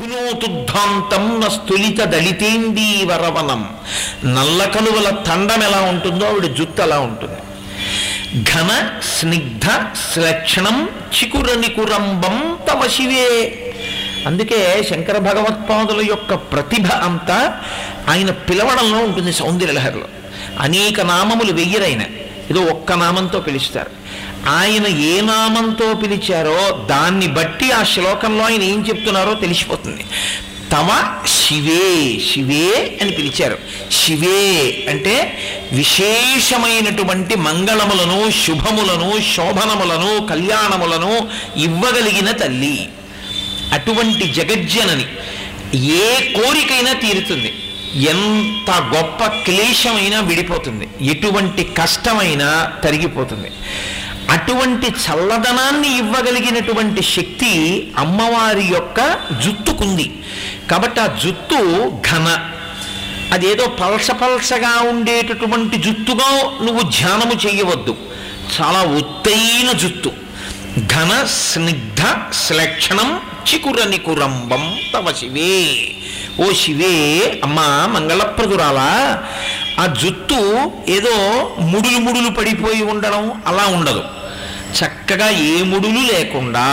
ధునోతుద్ధాంతం న స్థులిత దళితేందీవరవనం నల్ల కలువల తండం ఎలా ఉంటుందో ఆవిడ జుత్తు అలా ఉంటుంది ఘన స్నిగ్ధ శ్లక్షణం చికుర నికురంబం తవ శివే అందుకే శంకర భగవత్పాదుల యొక్క ప్రతిభ అంతా ఆయన పిలవడంలో ఉంటుంది సౌందర్యలహరిలో అనేక నామములు వెయ్యరైన ఏదో ఒక్క నామంతో పిలుస్తారు ఆయన ఏ నామంతో పిలిచారో దాన్ని బట్టి ఆ శ్లోకంలో ఆయన ఏం చెప్తున్నారో తెలిసిపోతుంది తమ శివే శివే అని పిలిచారు శివే అంటే విశేషమైనటువంటి మంగళములను శుభములను శోభనములను కళ్యాణములను ఇవ్వగలిగిన తల్లి అటువంటి జగజ్జనని ఏ కోరికైనా తీరుతుంది ఎంత గొప్ప క్లేశమైనా విడిపోతుంది ఎటువంటి కష్టమైనా తరిగిపోతుంది అటువంటి చల్లదనాన్ని ఇవ్వగలిగినటువంటి శక్తి అమ్మవారి యొక్క జుత్తుకుంది కాబట్టి ఆ జుత్తు ఘన అదేదో పల్స పల్సగా ఉండేటటువంటి జుత్తుగా నువ్వు ధ్యానము చేయవద్దు చాలా ఒత్తైన జుత్తు ఘన స్నిగ్ధ శ్లక్షణం చికుర నికురంబం తవ శివే ఓ శివే అమ్మా మంగళప్రదురాలా ఆ జుత్తు ఏదో ముడులు ముడులు పడిపోయి ఉండడం అలా ఉండదు చక్కగా ఏ ముడులు లేకుండా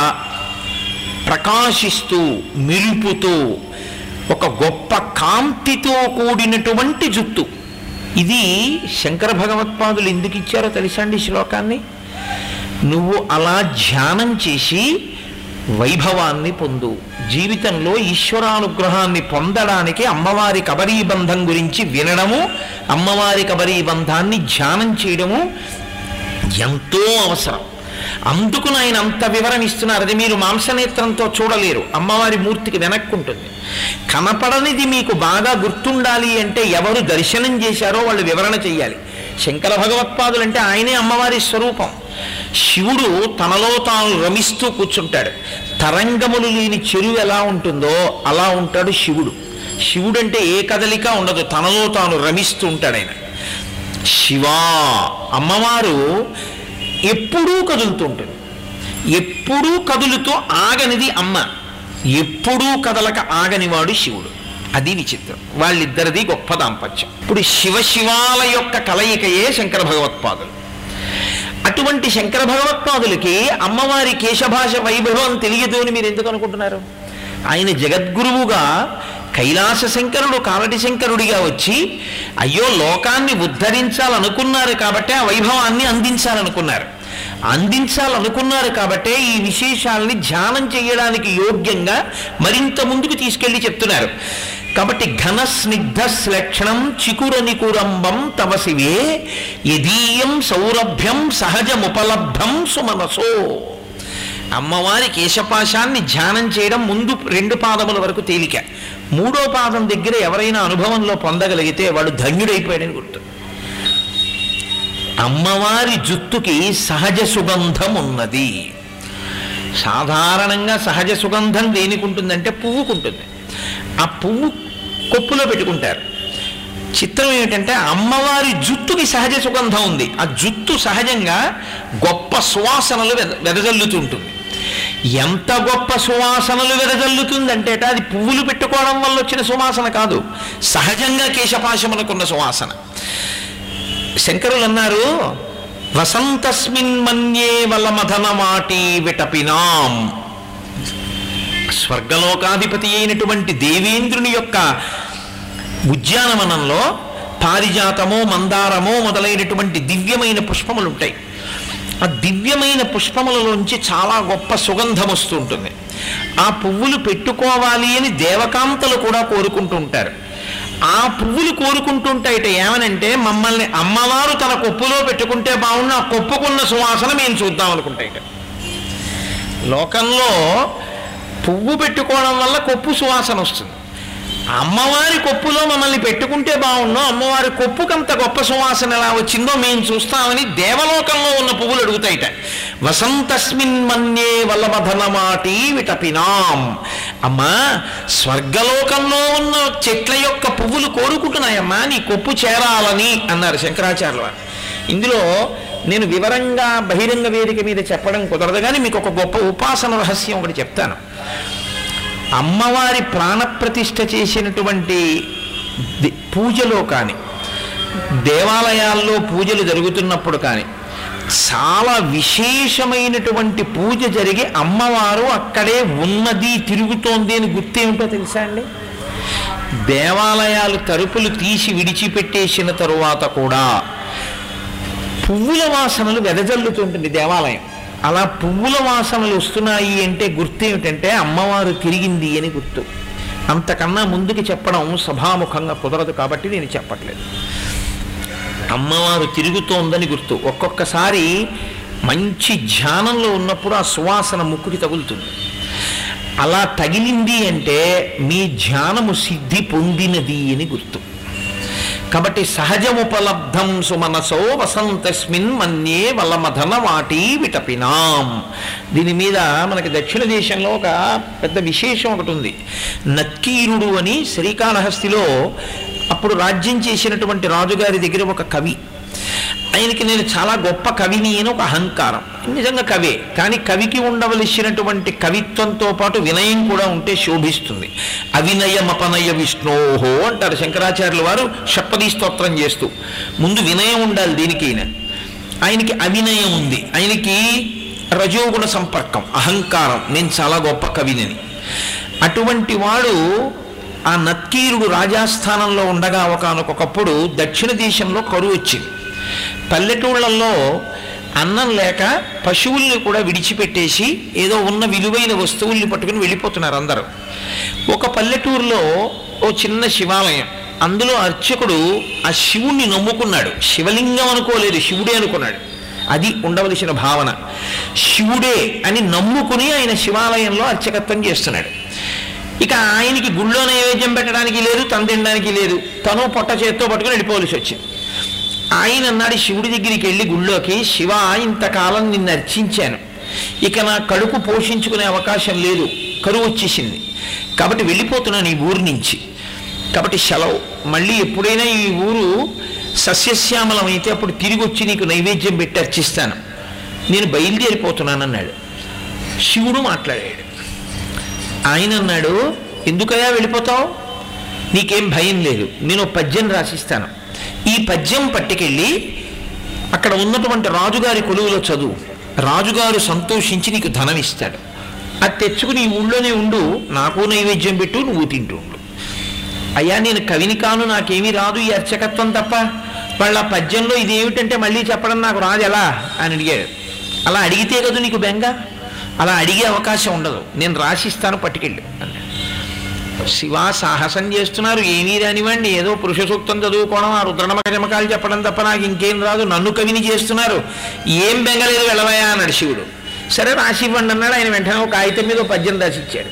ప్రకాశిస్తూ మెరుపుతూ ఒక గొప్ప కాంతితో కూడినటువంటి జుత్తు ఇది శంకర భగవత్పాదులు ఎందుకు ఇచ్చారో తెలుసా అండి ఈ శ్లోకాన్ని నువ్వు అలా ధ్యానం చేసి వైభవాన్ని పొందు జీవితంలో ఈశ్వరానుగ్రహాన్ని పొందడానికి అమ్మవారి కబరీబంధం గురించి వినడము అమ్మవారి కబరీబంధాన్ని ధ్యానం చేయడము ఎంతో అవసరం అందుకు ఆయన అంత వివరణ ఇస్తున్నారు అది మీరు మాంసనేత్రంతో చూడలేరు అమ్మవారి మూర్తికి వెనక్కుంటుంది కనపడనిది మీకు బాగా గుర్తుండాలి అంటే ఎవరు దర్శనం చేశారో వాళ్ళు వివరణ చెయ్యాలి శంకర భగవత్పాదులు అంటే ఆయనే అమ్మవారి స్వరూపం శివుడు తనలో తాను రమిస్తూ కూర్చుంటాడు తరంగములు లేని చెరువు ఎలా ఉంటుందో అలా ఉంటాడు శివుడు శివుడు అంటే ఏ కదలిక ఉండదు తనలో తాను రమిస్తూ ఉంటాడు ఆయన శివా అమ్మవారు ఎప్పుడూ కదులుతుంటుంది ఎప్పుడూ కదులుతూ ఆగనిది అమ్మ ఎప్పుడూ కదలక ఆగనివాడు శివుడు అది విచిత్రం వాళ్ళిద్దరిది గొప్ప దాంపత్యం ఇప్పుడు శివశివాల యొక్క కలయికయే శంకర భగవత్పాదులు అటువంటి శంకర భగవత్పాదులకి అమ్మవారి కేశభాష వైభవం తెలియదు అని మీరు ఎందుకు అనుకుంటున్నారు ఆయన జగద్గురువుగా కైలాస శంకరుడు కాలటి శంకరుడిగా వచ్చి అయ్యో లోకాన్ని ఉద్ధరించాలనుకున్నారు కాబట్టే ఆ వైభవాన్ని అందించాలనుకున్నారు అందించాలనుకున్నారు కాబట్టే ఈ విశేషాలని ధ్యానం చేయడానికి యోగ్యంగా మరింత ముందుకు తీసుకెళ్లి చెప్తున్నారు కాబట్టి ఘన స్నిగ్ధ శ్లక్షణం చికుర నికురంబం తవ శివే యదీయం సౌరభ్యం సహజముపలబ్ధం సుమనసో అమ్మవారి కేశపాశాన్ని ధ్యానం చేయడం ముందు రెండు పాదముల వరకు తేలిక మూడో పాదం దగ్గర ఎవరైనా అనుభవంలో పొందగలిగితే వాడు ధన్యుడైపోయాడని గుర్తు అమ్మవారి జుత్తుకి సహజ సుగంధం ఉన్నది సాధారణంగా సహజ సుగంధం దేనికి ఉంటుందంటే పువ్వుకుంటుంది ఆ పువ్వు కొప్పులో పెట్టుకుంటారు చిత్రం ఏమిటంటే అమ్మవారి జుత్తుకి సహజ సుగంధం ఉంది ఆ జుత్తు సహజంగా గొప్ప సువాసనలు వెద వెదజల్లుతుంటుంది ఎంత గొప్ప సువాసనలు వెదజల్లుతుందంటే అది పువ్వులు పెట్టుకోవడం వల్ల వచ్చిన సువాసన కాదు సహజంగా కేశపాశమునకున్న సువాసన శంకరులు అన్నారు వసంతస్మిన్ మన్యే వలమధన మాటి విటపినాం స్వర్గలోకాధిపతి అయినటువంటి దేవేంద్రుని యొక్క ఉద్యానవనంలో పారిజాతమో మందారమో మొదలైనటువంటి దివ్యమైన పుష్పములు ఉంటాయి ఆ దివ్యమైన పుష్పములలోంచి చాలా గొప్ప సుగంధం వస్తూ ఉంటుంది ఆ పువ్వులు పెట్టుకోవాలి అని దేవకాంతలు కూడా కోరుకుంటూ ఉంటారు ఆ పువ్వులు కోరుకుంటుంటాయిట ఏమనంటే మమ్మల్ని అమ్మవారు తన కొప్పులో పెట్టుకుంటే బాగుండు ఆ కొప్పుకున్న సువాసన మేము చూద్దాం అనుకుంటాయిట లోకంలో పువ్వు పెట్టుకోవడం వల్ల కొప్పు సువాసన వస్తుంది అమ్మవారి కొప్పులో మమ్మల్ని పెట్టుకుంటే బాగుండు అమ్మవారి కొప్పుకంత గొప్ప సువాసన ఎలా వచ్చిందో మేము చూస్తామని దేవలోకంలో ఉన్న పువ్వులు అడుగుతాయిట వసంతస్మిన్ మన్యే వల్లభధనమాటి విటపినాం అమ్మా స్వర్గలోకంలో ఉన్న చెట్ల యొక్క పువ్వులు కోరుకుంటున్నాయమ్మా నీ కొప్పు చేరాలని అన్నారు శంకరాచార్యుల వారు ఇందులో నేను వివరంగా బహిరంగ వేదిక మీద చెప్పడం కుదరదు కానీ మీకు ఒక గొప్ప ఉపాసన రహస్యం ఒకటి చెప్తాను అమ్మవారి ప్రాణప్రతిష్ఠ చేసినటువంటి ది- పూజలో కానీ దేవాలయాల్లో పూజలు జరుగుతున్నప్పుడు కానీ చాలా విశేషమైనటువంటి పూజ జరిగి అమ్మవారు అక్కడే ఉన్నది తిరుగుతోంది అని గుర్తేమిటో తెలుసా అండి దేవాలయాలు తలుపులు తీసి విడిచిపెట్టేసిన తరువాత కూడా పువ్వుల వాసనలు వెదజల్లుతుంటుంది దేవాలయం అలా పువ్వుల వాసనలు వస్తున్నాయి అంటే గుర్తు ఏమిటంటే అమ్మవారు తిరిగింది అని గుర్తు అంతకన్నా ముందుకి చెప్పడం సభాముఖంగా కుదరదు కాబట్టి నేను చెప్పట్లేదు అమ్మవారు తిరుగుతోందని గుర్తు ఒక్కొక్కసారి మంచి ధ్యానంలో ఉన్నప్పుడు ఆ సువాసన ముక్కుకి తగులుతుంది అలా తగిలింది అంటే మీ ధ్యానము సిద్ధి పొందినది అని గుర్తు కాబట్టి సహజముపలబ్ధం సుమనసో వసంతస్మిన్ మన్యే వల్లమధన వాటి విటపినాం దీని మీద మనకి దక్షిణ దేశంలో ఒక పెద్ద విశేషం ఒకటి ఉంది నక్కీరుడు అని శ్రీకాళహస్తిలో అప్పుడు రాజ్యం చేసినటువంటి రాజుగారి దగ్గర ఒక కవి ఆయనకి నేను చాలా గొప్ప కవిని అని ఒక అహంకారం నిజంగా కవే కానీ కవికి ఉండవలసినటువంటి కవిత్వంతో పాటు వినయం కూడా ఉంటే శోభిస్తుంది అవినయమపనయ విష్ణోహో అంటారు శంకరాచార్యుల వారు షప్పదీ స్తోత్రం చేస్తూ ముందు వినయం ఉండాలి దీనికైనా ఆయనకి అవినయం ఉంది ఆయనకి రజోగుణ సంపర్కం అహంకారం నేను చాలా గొప్ప కవినని అటువంటి వాడు ఆ నక్కీరుడు రాజాస్థానంలో ఉండగా ఒకనొకప్పుడు దక్షిణ దేశంలో కరువు వచ్చింది పల్లెటూళ్ళల్లో అన్నం లేక పశువుల్ని కూడా విడిచిపెట్టేసి ఏదో ఉన్న విలువైన వస్తువుల్ని పట్టుకుని వెళ్ళిపోతున్నారు అందరూ ఒక పల్లెటూరులో ఓ చిన్న శివాలయం అందులో అర్చకుడు ఆ శివుణ్ణి నమ్ముకున్నాడు శివలింగం అనుకోలేదు శివుడే అనుకున్నాడు అది ఉండవలసిన భావన శివుడే అని నమ్ముకుని ఆయన శివాలయంలో అర్చకత్వం చేస్తున్నాడు ఇక ఆయనకి గుళ్ళో నైవేద్యం పెట్టడానికి లేదు తను తినడానికి లేదు తను పొట్ట చేత్తో పట్టుకుని వెళ్ళిపోవలసి వచ్చింది ఆయన అన్నాడు శివుడి దగ్గరికి వెళ్ళి గుళ్ళోకి శివ ఇంతకాలం నిన్ను అర్చించాను ఇక నా కడుపు పోషించుకునే అవకాశం లేదు కరువు వచ్చేసింది కాబట్టి వెళ్ళిపోతున్నాను ఈ ఊరు నుంచి కాబట్టి సెలవు మళ్ళీ ఎప్పుడైనా ఈ ఊరు సస్యశ్యామలం అయితే అప్పుడు తిరిగి వచ్చి నీకు నైవేద్యం పెట్టి అర్చిస్తాను నేను బయలుదేరిపోతున్నాను అన్నాడు శివుడు మాట్లాడాడు ఆయన అన్నాడు ఎందుకయ్యా వెళ్ళిపోతావు నీకేం భయం లేదు నేను ఓ పద్యం రాసిస్తాను ఈ పద్యం పట్టుకెళ్ళి అక్కడ ఉన్నటువంటి రాజుగారి కొలువులో చదువు రాజుగారు సంతోషించి నీకు ధనం ఇస్తాడు అది తెచ్చుకుని ఈ ఊళ్ళోనే ఉండు నాకు నైవేద్యం పెట్టు నువ్వు తింటూ ఉండు అయ్యా నేను కవిని కాను నాకేమీ రాదు ఈ అర్చకత్వం తప్ప వాళ్ళ పద్యంలో ఇది ఏమిటంటే మళ్ళీ చెప్పడం నాకు రాదు ఎలా అని అడిగాడు అలా అడిగితే కదా నీకు బెంగ అలా అడిగే అవకాశం ఉండదు నేను రాసిస్తాను పట్టుకెళ్ళి అన్నాడు శివ సాహసం చేస్తున్నారు ఏమీ రానివ్వండి ఏదో పురుష సూక్తం చదువుకోవడం ఆ రుద్రణమక జమకాలు చెప్పడం తప్ప నాకు ఇంకేం రాదు నన్ను కవిని చేస్తున్నారు ఏం బెంగలేదు వెళ్ళవయా అన్నాడు శివుడు సరే రాసి ఇవ్వండి అన్నాడు ఆయన వెంటనే ఒక కాగితం మీద ఒక పద్యం రాసి ఇచ్చాడు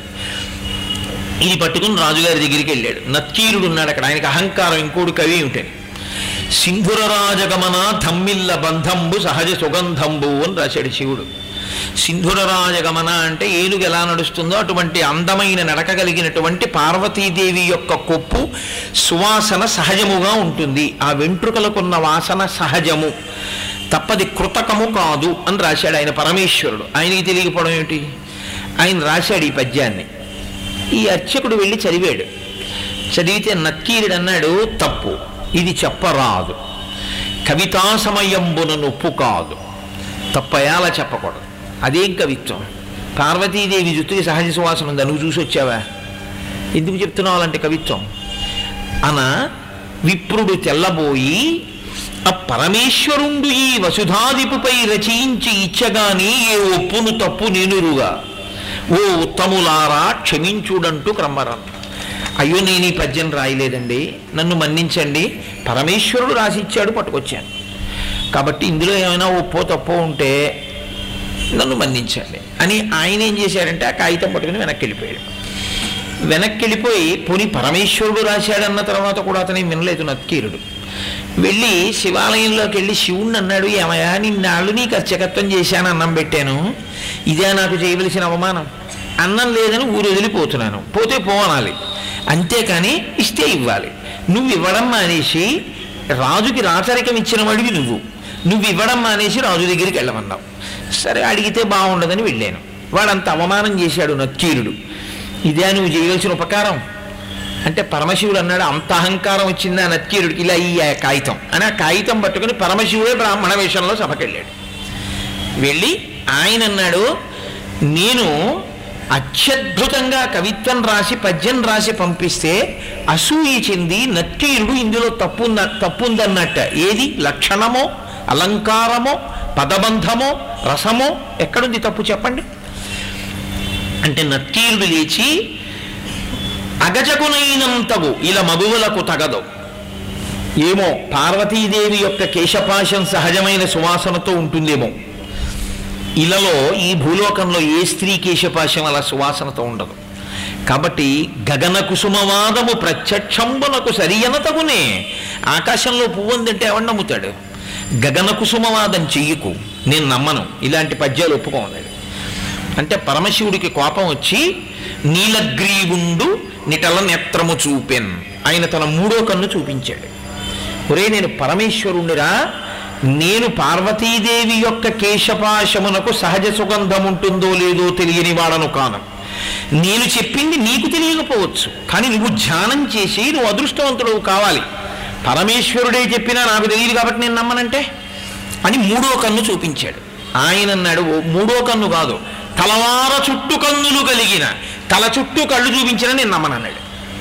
ఇది పట్టుకుని రాజుగారి దగ్గరికి వెళ్ళాడు నత్తీరుడు ఉన్నాడు అక్కడ ఆయనకి అహంకారం ఇంకోడు కవి ఏమిటని సింధుర రాజగమన ధమ్మిల్ల బంధంబు సహజ సుగంధంబు అని రాశాడు శివుడు సింధుర రాజగమన అంటే ఏనుగు ఎలా నడుస్తుందో అటువంటి అందమైన నడక కలిగినటువంటి పార్వతీదేవి యొక్క కొప్పు సువాసన సహజముగా ఉంటుంది ఆ వెంట్రుకలకున్న వాసన సహజము తప్పది కృతకము కాదు అని రాశాడు ఆయన పరమేశ్వరుడు ఆయనకి తెలియకపోవడం ఏమిటి ఆయన రాశాడు ఈ పద్యాన్ని ఈ అర్చకుడు వెళ్ళి చదివాడు చదివితే నక్కీరుడు అన్నాడు తప్పు ఇది చెప్పరాదు కవితా సమయంబున నొప్పు కాదు తప్పయాల చెప్పకూడదు అదేం కవిత్వం పార్వతీదేవి జుత్తుకి సహజ సువాసన ఉందా నువ్వు చూసి వచ్చావా ఎందుకు చెప్తున్నావు అలాంటి కవిత్వం అన విప్రుడు తెల్లబోయి ఆ పరమేశ్వరుండు ఈ వసుధాదిపుపై రచయించి ఇచ్చగాని ఏ ఒప్పును తప్పు నేనురుగా ఓ ఉత్తములారా క్షమించుడంటూ క్రమ్మరం అయ్యో నేను ఈ పద్యం రాయలేదండి నన్ను మన్నించండి పరమేశ్వరుడు రాసిచ్చాడు పట్టుకొచ్చాను కాబట్టి ఇందులో ఏమైనా ఒప్పో తప్పో ఉంటే నన్ను మన్నించండి అని ఆయన ఏం చేశాడంటే ఆ కాగితం పట్టుకుని వెనక్కి వెళ్ళిపోయాడు వెనక్కి వెళ్ళిపోయి పోనీ పరమేశ్వరుడు రాశాడన్న తర్వాత కూడా అతని వినలేదు నత్కీరుడు వెళ్ళి శివాలయంలోకి వెళ్ళి శివుణ్ణి అన్నాడు ఏమయ్యా నిన్నాళ్ళు నీకు అర్చకత్వం చేశాను అన్నం పెట్టాను ఇదే నాకు చేయవలసిన అవమానం అన్నం లేదని ఊరు వదిలిపోతున్నాను పోతే పోవనాలి అంతేకాని ఇస్తే ఇవ్వాలి నువ్వు ఇవ్వడం మానేసి రాజుకి రాచరికం ఇచ్చిన వాడివి నువ్వు నువ్వు ఇవ్వడం మానేసి రాజు దగ్గరికి వెళ్ళమన్నావు సరే అడిగితే బాగుండదని వెళ్ళాను వాడంత అవమానం చేశాడు నక్కీరుడు ఇదే నువ్వు చేయవలసిన ఉపకారం అంటే పరమశివుడు అన్నాడు అంత అహంకారం వచ్చిందా నచ్చీరుడికి ఇలా ఈ కాగితం అని ఆ కాగితం పట్టుకుని పరమశివుడే బ్రాహ్మణ వేషంలో సభకెళ్ళాడు వెళ్ళి ఆయన అన్నాడు నేను అత్యద్భుతంగా కవిత్వం రాసి పద్యం రాసి పంపిస్తే అసూయ చెంది నత్తీరుడు ఇందులో తప్పుంద తప్పుందన్నట్ట ఏది లక్షణమో అలంకారమో పదబంధమో రసమో ఎక్కడుంది తప్పు చెప్పండి అంటే నత్తీరుడు లేచి అగజకునైనంతగు ఇలా మగువులకు తగదు ఏమో పార్వతీదేవి యొక్క కేశపాశం సహజమైన సువాసనతో ఉంటుందేమో ఇలలో ఈ భూలోకంలో ఏ స్త్రీ కేశపాశం అలా సువాసనతో ఉండదు కాబట్టి గగన కుసుమవాదము ప్రత్యక్షంబునకు సరియనతగునే ఆకాశంలో పువ్వు ఉందంటే ఎవడు నమ్ముతాడు గగన కుసుమవాదం చెయ్యకు నేను నమ్మను ఇలాంటి పద్యాలు ఒప్పుకోమన్నాడు అంటే పరమశివుడికి కోపం వచ్చి నీలగ్రీవుండు నిటల నేత్రము చూపెన్ ఆయన తన మూడో కన్ను చూపించాడు ఒరే నేను పరమేశ్వరుణ్ణిరా నేను పార్వతీదేవి యొక్క కేశపాశమునకు సహజ సుగంధం ఉంటుందో లేదో తెలియని వాడను కాను నేను చెప్పింది నీకు తెలియకపోవచ్చు కానీ నువ్వు ధ్యానం చేసి నువ్వు అదృష్టవంతుడు కావాలి పరమేశ్వరుడే చెప్పినా నాకు తెలియదు కాబట్టి నేను నమ్మనంటే అని మూడో కన్ను చూపించాడు ఆయన అన్నాడు "ఓ, మూడో కన్ను కాదు తలవార చుట్టు కన్నులు కలిగిన తల చుట్టూ కళ్ళు చూపించిన నేను నమ్మనన్నాడు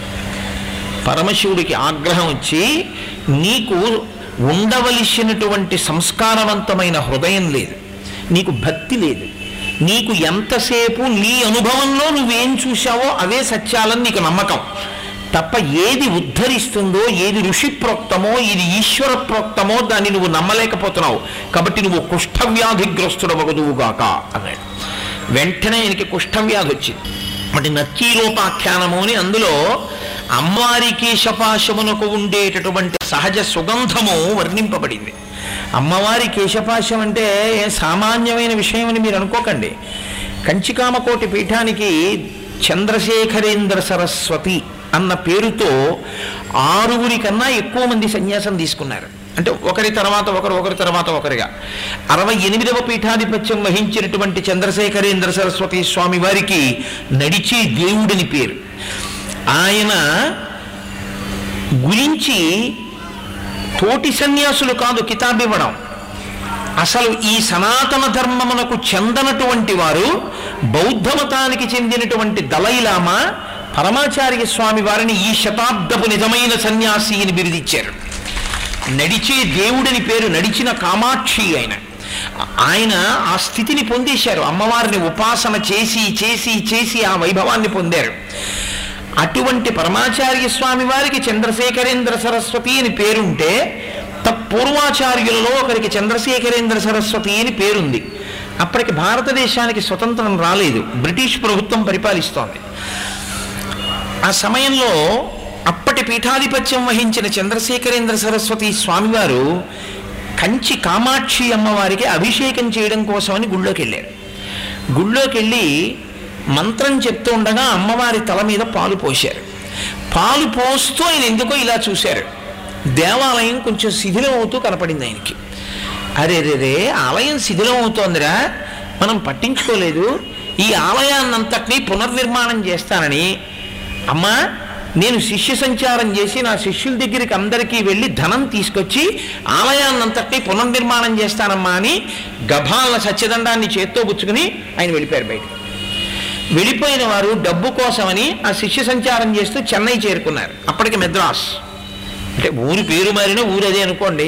పరమశివుడికి ఆగ్రహం వచ్చి నీకు ఉండవలసినటువంటి సంస్కారవంతమైన హృదయం లేదు నీకు భక్తి లేదు నీకు ఎంతసేపు నీ అనుభవంలో నువ్వేం చూశావో అవే సత్యాలని నీకు నమ్మకం తప్ప ఏది ఉద్ధరిస్తుందో ఏది ఋషి ప్రోక్తమో ఇది ఈశ్వర ప్రోక్తమో దాన్ని నువ్వు నమ్మలేకపోతున్నావు కాబట్టి నువ్వు కుష్ఠవ్యాధిగ్రస్తుడవగదువుగాక అన్నాడు వెంటనే ఆయనకి కుష్ఠవ్యాధి వచ్చింది అంటే నచ్చీలోపాఖ్యానము అని అందులో అమ్మవారి కేశపాశమునకు ఉండేటటువంటి సహజ సుగంధము వర్ణింపబడింది అమ్మవారి కేశపాశం అంటే ఏ సామాన్యమైన విషయం అని మీరు అనుకోకండి కంచికామకోటి పీఠానికి చంద్రశేఖరేంద్ర సరస్వతి అన్న పేరుతో ఆరుగురి కన్నా ఎక్కువ మంది సన్యాసం తీసుకున్నారు అంటే ఒకరి తర్వాత ఒకరు ఒకరి తర్వాత ఒకరిగా అరవై ఎనిమిదవ పీఠాధిపత్యం వహించినటువంటి చంద్రశేఖరేంద్ర సరస్వతి స్వామి వారికి నడిచే దేవుడిని పేరు ఆయన గురించి తోటి సన్యాసులు కాదు కితాబ్ ఇవ్వడం అసలు ఈ సనాతన ధర్మమునకు చెందనటువంటి వారు బౌద్ధ మతానికి చెందినటువంటి దలైలామా పరమాచార్య స్వామి వారిని ఈ శతాబ్దపు నిజమైన సన్యాసి అని బిరుదిచ్చారు నడిచే దేవుడని పేరు నడిచిన కామాక్షి ఆయన ఆయన ఆ స్థితిని పొందేశారు అమ్మవారిని ఉపాసన చేసి చేసి చేసి ఆ వైభవాన్ని పొందారు అటువంటి పరమాచార్య స్వామి వారికి చంద్రశేఖరేంద్ర సరస్వతి అని పేరుంటే తత్పూర్వాచార్యులలో ఒకరికి చంద్రశేఖరేంద్ర సరస్వతి అని పేరుంది అప్పటికి భారతదేశానికి స్వతంత్రం రాలేదు బ్రిటిష్ ప్రభుత్వం పరిపాలిస్తోంది ఆ సమయంలో అప్పటి పీఠాధిపత్యం వహించిన చంద్రశేఖరేంద్ర సరస్వతి స్వామివారు కంచి కామాక్షి అమ్మవారికి అభిషేకం చేయడం కోసమని గుళ్ళోకి వెళ్ళారు గుళ్ళోకి వెళ్ళి మంత్రం చెప్తూ ఉండగా అమ్మవారి తల మీద పాలు పోశారు పాలు పోస్తూ ఆయన ఎందుకో ఇలా చూశారు దేవాలయం కొంచెం శిథిలం అవుతూ కనపడింది ఆయనకి అరే రే రే ఆలయం శిథిలం అవుతోందిరా మనం పట్టించుకోలేదు ఈ ఆలయాన్నంతటినీ పునర్నిర్మాణం చేస్తానని అమ్మా నేను శిష్య సంచారం చేసి నా శిష్యుల దగ్గరికి అందరికీ వెళ్ళి ధనం తీసుకొచ్చి ఆలయాన్నంతటినీ పునర్నిర్మాణం చేస్తానమ్మా అని గభాల సత్యదండాన్ని చేత్తో పుచ్చుకుని ఆయన వెళ్ళిపోయారు బయట వెళ్ళిపోయిన వారు డబ్బు కోసమని ఆ శిష్య సంచారం చేస్తూ చెన్నై చేరుకున్నారు అప్పటికి మెద్రాస్ అంటే ఊరి పేరు మారిన ఊరు అదే అనుకోండి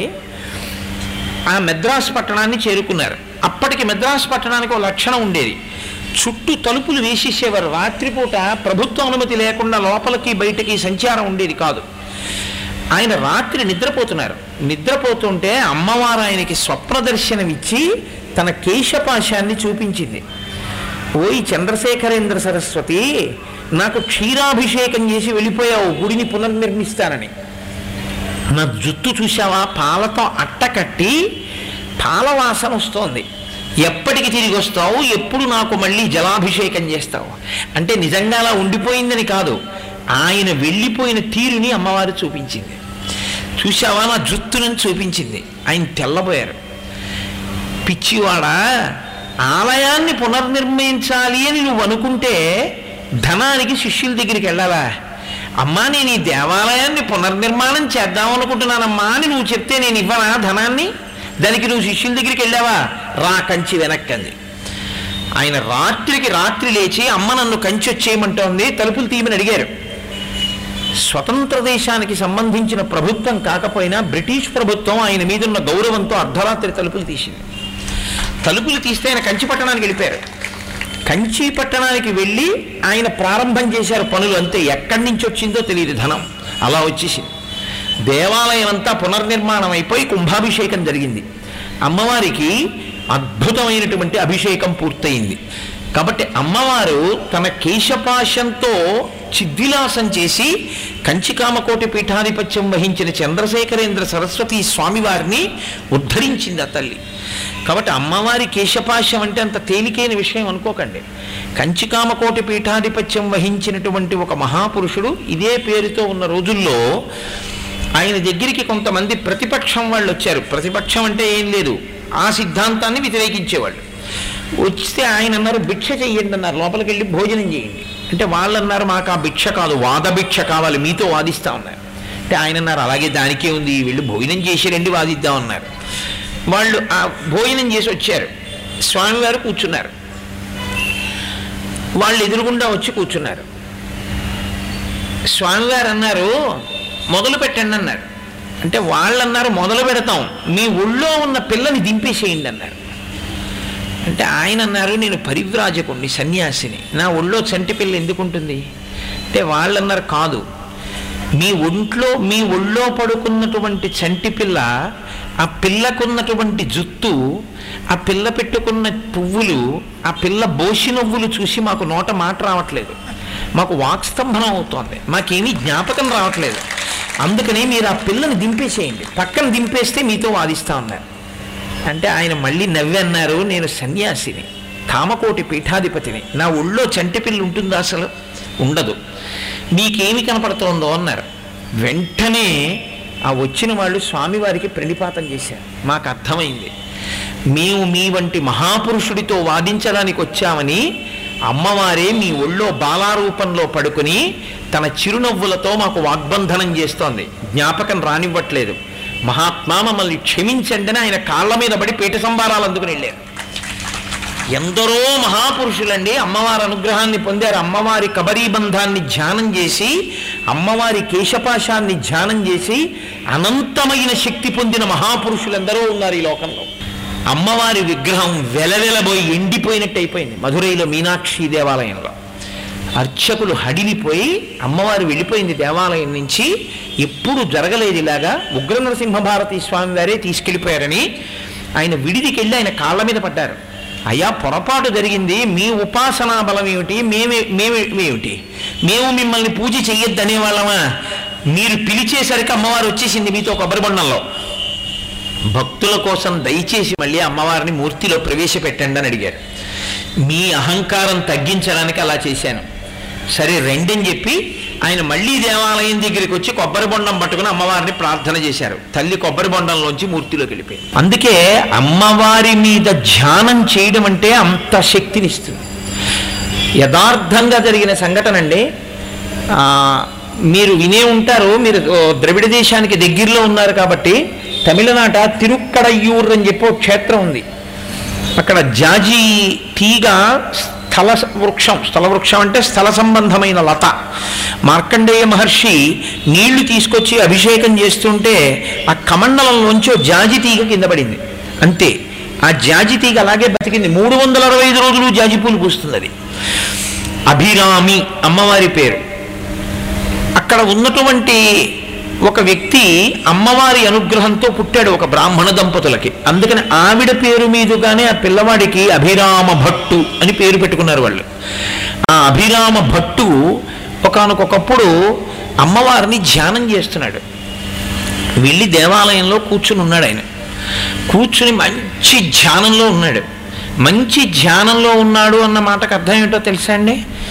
ఆ మెద్రాస్ పట్టణాన్ని చేరుకున్నారు అప్పటికి మెద్రాస్ పట్టణానికి ఒక లక్షణం ఉండేది చుట్టూ తలుపులు వేసేసేవారు రాత్రిపూట ప్రభుత్వ అనుమతి లేకుండా లోపలికి బయటికి సంచారం ఉండేది కాదు ఆయన రాత్రి నిద్రపోతున్నారు నిద్రపోతుంటే అమ్మవారు ఆయనకి స్వప్న దర్శనమిచ్చి తన కేశపాశాన్ని చూపించింది ఓయ్ చంద్రశేఖరేంద్ర సరస్వతి నాకు క్షీరాభిషేకం చేసి వెళ్ళిపోయావు గుడిని పునర్నిర్మిస్తానని నా జుత్తు చూసావా పాలతో అట్టకట్టి పాల వాసన వస్తోంది ఎప్పటికి తిరిగి వస్తావు ఎప్పుడు నాకు మళ్ళీ జలాభిషేకం చేస్తావు అంటే నిజంగా అలా ఉండిపోయిందని కాదు ఆయన వెళ్ళిపోయిన తీరుని అమ్మవారు చూపించింది చూసావా నా జుత్తునని చూపించింది ఆయన తెల్లబోయారు పిచ్చివాడా ఆలయాన్ని పునర్నిర్మించాలి అని నువ్వు అనుకుంటే ధనానికి శిష్యుల దగ్గరికి వెళ్ళాలా అమ్మా నేను ఈ దేవాలయాన్ని పునర్నిర్మాణం చేద్దాం అనుకుంటున్నానమ్మా అని నువ్వు చెప్తే నేను ఇవ్వనా ధనాన్ని దానికి నువ్వు శిష్యుల దగ్గరికి వెళ్ళావా రా కంచి వెనక్కంది ఆయన రాత్రికి రాత్రి లేచి అమ్మ నన్ను కంచి వచ్చేయమంటోంది తలుపులు తీయమని అడిగారు స్వతంత్ర దేశానికి సంబంధించిన ప్రభుత్వం కాకపోయినా బ్రిటిష్ ప్రభుత్వం ఆయన మీద ఉన్న గౌరవంతో అర్ధరాత్రి తలుపులు తీసింది తలుపులు తీస్తే ఆయన కంచి పట్టణానికి వెళ్ళిపోయారు కంచి పట్టణానికి వెళ్ళి ఆయన ప్రారంభం చేశారు పనులు అంతే ఎక్కడి నుంచి వచ్చిందో తెలియదు ధనం అలా వచ్చేసింది దేవాలయం అంతా పునర్నిర్మాణం అయిపోయి కుంభాభిషేకం జరిగింది అమ్మవారికి అద్భుతమైనటువంటి అభిషేకం పూర్తయింది కాబట్టి అమ్మవారు తన కేశపాశంతో చిద్విలాసం చేసి కంచికామకోటి పీఠాధిపత్యం వహించిన చంద్రశేఖరేంద్ర సరస్వతి స్వామివారిని ఉద్ధరించింది ఆ తల్లి కాబట్టి అమ్మవారి కేశపాశం అంటే అంత తేలికైన విషయం అనుకోకండి కంచికామకోటి పీఠాధిపత్యం వహించినటువంటి ఒక మహాపురుషుడు ఇదే పేరుతో ఉన్న రోజుల్లో ఆయన దగ్గరికి కొంతమంది ప్రతిపక్షం వాళ్ళు వచ్చారు ప్రతిపక్షం అంటే ఏం లేదు ఆ సిద్ధాంతాన్ని వ్యతిరేకించేవాళ్ళు వస్తే ఆయన అన్నారు భిక్ష చెయ్యండి అన్నారు లోపలికి వెళ్ళి భోజనం చేయండి అంటే వాళ్ళు అన్నారు మాకు ఆ భిక్ష కాదు వాద భిక్ష కావాలి మీతో వాదిస్తా ఉన్నారు అంటే ఆయన అన్నారు అలాగే దానికే ఉంది వీళ్ళు భోజనం చేసి రండి వాదిద్దాం అన్నారు వాళ్ళు ఆ భోజనం చేసి వచ్చారు స్వామివారు కూర్చున్నారు వాళ్ళు ఎదురుగుండా వచ్చి కూర్చున్నారు స్వామివారు అన్నారు మొదలు పెట్టండి అన్నారు అంటే వాళ్ళు అన్నారు మొదలు పెడతాం మీ ఒళ్ళో ఉన్న పిల్లని దింపేసేయండి అన్నారు అంటే ఆయన అన్నారు నేను పరివ్రాజకుణ్ణి సన్యాసిని నా ఒళ్ళో చంటి పిల్ల ఎందుకు ఉంటుంది అంటే వాళ్ళు అన్నారు కాదు మీ ఒంట్లో మీ ఒళ్ళో పడుకున్నటువంటి చంటి పిల్ల ఆ పిల్లకున్నటువంటి జుత్తు ఆ పిల్ల పెట్టుకున్న పువ్వులు ఆ పిల్ల బోసి నవ్వులు చూసి మాకు నోట మాట రావట్లేదు మాకు వాక్స్తంభనం అవుతోంది మాకేమీ జ్ఞాపకం రావట్లేదు అందుకనే మీరు ఆ పిల్లని దింపేసేయండి పక్కన దింపేస్తే మీతో వాదిస్తా ఉన్నారు అంటే ఆయన మళ్ళీ నవ్వి అన్నారు నేను సన్యాసిని కామకోటి పీఠాధిపతిని నా ఒళ్ళో చంటి పిల్ల ఉంటుందా అసలు ఉండదు మీకేమి కనపడుతోందో అన్నారు వెంటనే ఆ వచ్చిన వాళ్ళు స్వామివారికి ప్రణిపాతం చేశారు మాకు అర్థమైంది మేము మీ వంటి మహాపురుషుడితో వాదించడానికి వచ్చామని అమ్మవారే మీ ఒళ్ళో బాలారూపంలో పడుకుని తన చిరునవ్వులతో మాకు వాగ్బంధనం చేస్తోంది జ్ఞాపకం రానివ్వట్లేదు మహాత్మా మమ్మల్ని క్షమించండి అని ఆయన కాళ్ళ మీద పడి పీఠ సంబారాలు అందుకుని వెళ్ళారు ఎందరో మహాపురుషులండి అమ్మవారి అనుగ్రహాన్ని పొందారు అమ్మవారి కబరీబంధాన్ని ధ్యానం చేసి అమ్మవారి కేశపాశాన్ని ధ్యానం చేసి అనంతమైన శక్తి పొందిన మహాపురుషులందరూ ఉన్నారు ఈ లోకంలో అమ్మవారి విగ్రహం వెలవెలబోయి ఎండిపోయినట్టు అయిపోయింది మధురైలో మీనాక్షి దేవాలయంలో అర్చకులు హడిలిపోయి అమ్మవారు వెళ్ళిపోయింది దేవాలయం నుంచి ఎప్పుడు జరగలేదు ఇలాగా ఉగ్ర నరసింహ భారతి స్వామి వారే తీసుకెళ్ళిపోయారని ఆయన విడిదికి వెళ్ళి ఆయన కాళ్ళ మీద పడ్డారు అయ్యా పొరపాటు జరిగింది మీ ఉపాసనా బలం ఏమిటి మేమే మేమే ఏమిటి మేము మిమ్మల్ని పూజ చెయ్యొద్దు అనేవాళ్ళమా మీరు పిలిచేసరికి అమ్మవారు వచ్చేసింది మీతో కొబ్బరి బొండంలో భక్తుల కోసం దయచేసి మళ్ళీ అమ్మవారిని మూర్తిలో ప్రవేశపెట్టండి అని అడిగారు మీ అహంకారం తగ్గించడానికి అలా చేశాను సరే రెండని చెప్పి ఆయన మళ్ళీ దేవాలయం దగ్గరికి వచ్చి కొబ్బరి బొండం పట్టుకుని అమ్మవారిని ప్రార్థన చేశారు తల్లి కొబ్బరి బొండంలోంచి మూర్తిలోకి వెళ్ళిపోయింది అందుకే అమ్మవారి మీద ధ్యానం చేయడం అంటే అంత శక్తినిస్తుంది యథార్థంగా జరిగిన సంఘటన అండి ఆ, మీరు వినే ఉంటారు మీరు ఓ, ద్రవిడ దేశానికి దగ్గరలో ఉన్నారు కాబట్టి తమిళనాట తిరుక్కడయ్యూర్ అని చెప్పి ఒక క్షేత్రం ఉంది అక్కడ జాజి తీగ స్థల వృక్షం స్థల వృక్షం అంటే స్థల సంబంధమైన లత మార్కండేయ మహర్షి నీళ్లు తీసుకొచ్చి అభిషేకం చేస్తుంటే ఆ కమండలంలోంచి ఓ జాజి తీగ కింద పడింది అంతే ఆ జాజి తీగ అలాగే బతికింది మూడు వందల అరవై ఐదు రోజులు జాజి పూలు పూస్తుంది అది అభిరామి అమ్మవారి పేరు అక్కడ ఉన్నటువంటి ఒక వ్యక్తి అమ్మవారి అనుగ్రహంతో పుట్టాడు ఒక బ్రాహ్మణ దంపతులకి అందుకని ఆవిడ పేరు మీదుగానే ఆ పిల్లవాడికి అభిరామ భట్టు అని పేరు పెట్టుకున్నారు వాళ్ళు ఆ అభిరామ భట్టు ఒకానొకప్పుడు అమ్మవారిని ధ్యానం చేస్తున్నాడు వెళ్ళి దేవాలయంలో కూర్చుని ఉన్నాడు ఆయన కూర్చుని మంచి ధ్యానంలో ఉన్నాడు మంచి ధ్యానంలో ఉన్నాడు అన్న మాటకు అర్థం ఏంటో తెలుసా అండి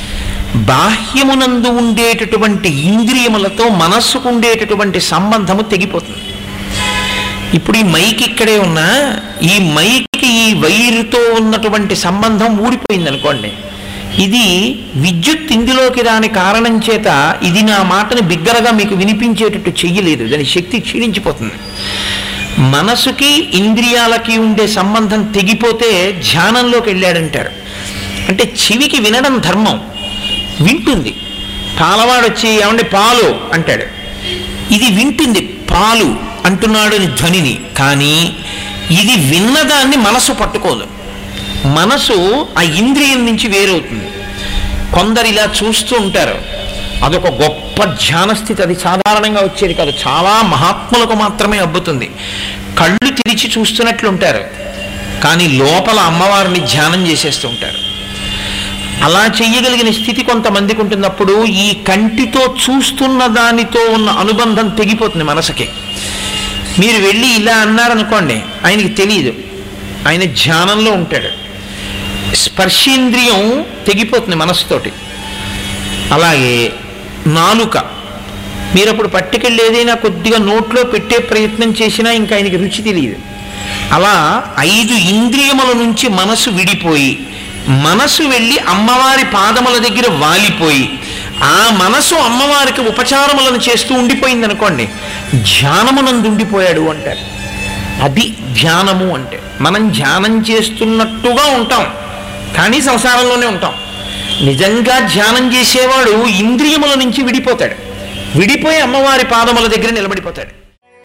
బాహ్యమునందు ఉండేటటువంటి ఇంద్రియములతో మనస్సుకు ఉండేటటువంటి సంబంధము తెగిపోతుంది ఇప్పుడు ఈ మైక్ ఇక్కడే ఉన్నా ఈ మైక్కి ఈ వైరుతో ఉన్నటువంటి సంబంధం ఊడిపోయింది అనుకోండి ఇది విద్యుత్ ఇందులోకి రాని కారణం చేత ఇది నా మాటని బిగ్గరగా మీకు వినిపించేటట్టు చెయ్యలేదు దాని శక్తి క్షీణించిపోతుంది మనసుకి ఇంద్రియాలకి ఉండే సంబంధం తెగిపోతే ధ్యానంలోకి వెళ్ళాడంటారు అంటే చెవికి వినడం ధర్మం వింటుంది పాలవాడు వచ్చి ఏమండి పాలు అంటాడు ఇది వింటుంది పాలు అంటున్నాడు అని ధ్వనిని కానీ ఇది విన్నదాన్ని మనసు పట్టుకోదు మనసు ఆ ఇంద్రియం నుంచి వేరవుతుంది కొందరు ఇలా చూస్తూ ఉంటారు అదొక గొప్ప ధ్యాన స్థితి అది సాధారణంగా వచ్చేది కాదు చాలా మహాత్ములకు మాత్రమే అబ్బుతుంది కళ్ళు తెరిచి చూస్తున్నట్లు ఉంటారు కానీ లోపల అమ్మవారిని ధ్యానం చేసేస్తూ ఉంటారు అలా చెయ్యగలిగిన స్థితి కొంతమందికి ఉంటున్నప్పుడు ఈ కంటితో చూస్తున్న దానితో ఉన్న అనుబంధం తెగిపోతుంది మనసుకి మీరు వెళ్ళి ఇలా అన్నారనుకోండి ఆయనకి తెలియదు ఆయన ధ్యానంలో ఉంటాడు స్పర్శేంద్రియం తెగిపోతుంది మనసుతోటి అలాగే నాలుక మీరు అప్పుడు పట్టుకెళ్ళి ఏదైనా కొద్దిగా నోట్లో పెట్టే ప్రయత్నం చేసినా ఇంకా ఆయనకి రుచి తెలియదు అలా ఐదు ఇంద్రియముల నుంచి మనసు విడిపోయి మనసు వెళ్ళి అమ్మవారి పాదముల దగ్గర వాలిపోయి ఆ మనసు అమ్మవారికి ఉపచారములను చేస్తూ ఉండిపోయింది అనుకోండి ధ్యానమునందు ఉండిపోయాడు అంటారు అది ధ్యానము అంటే మనం ధ్యానం చేస్తున్నట్టుగా ఉంటాం కానీ సంసారంలోనే ఉంటాం నిజంగా ధ్యానం చేసేవాడు ఇంద్రియముల నుంచి విడిపోతాడు విడిపోయి అమ్మవారి పాదముల దగ్గర నిలబడిపోతాడు